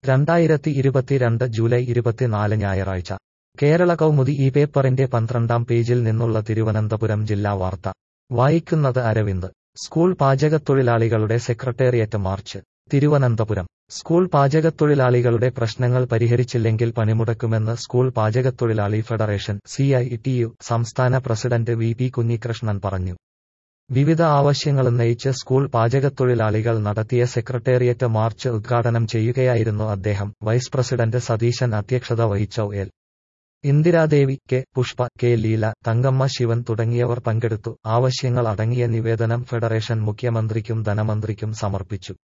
രണ്ടായിരത്തി ഇരുപത്തിരണ്ട് ജൂലൈ ഇരുപത്തിനാല് ഞായറാഴ്ച കേരള കൗമുദി ഈ പേപ്പറിന്റെ പന്ത്രണ്ടാം പേജിൽ നിന്നുള്ള തിരുവനന്തപുരം ജില്ലാ വാർത്ത വായിക്കുന്നത് അരവിന്ദ് സ്കൂൾ പാചകത്തൊഴിലാളികളുടെ സെക്രട്ടേറിയറ്റ് മാർച്ച് തിരുവനന്തപുരം സ്കൂൾ പാചകത്തൊഴിലാളികളുടെ പ്രശ്നങ്ങൾ പരിഹരിച്ചില്ലെങ്കിൽ പണിമുടക്കുമെന്ന് സ്കൂൾ പാചകത്തൊഴിലാളി ഫെഡറേഷൻ സിഐടിയു സംസ്ഥാന പ്രസിഡന്റ് വി പി കുഞ്ഞികൃഷ്ണൻ പറഞ്ഞു വിവിധ ആവശ്യങ്ങളുന്നയിച്ച് സ്കൂൾ പാചകത്തൊഴിലാളികൾ നടത്തിയ സെക്രട്ടേറിയറ്റ് മാർച്ച് ഉദ്ഘാടനം ചെയ്യുകയായിരുന്നു അദ്ദേഹം വൈസ് പ്രസിഡന്റ് സതീശൻ അധ്യക്ഷത വഹിച്ച L Indiradevi K Pushpa K Leela Thankamma Sivan തുടങ്ങിയവർ പങ്കെടുത്തു ആവശ്യങ്ങൾ അടങ്ങിയ നിവേദനം ഫെഡറേഷൻ മുഖ്യമന്ത്രിക്കും ധനമന്ത്രിക്കും സമർപ്പിച്ചു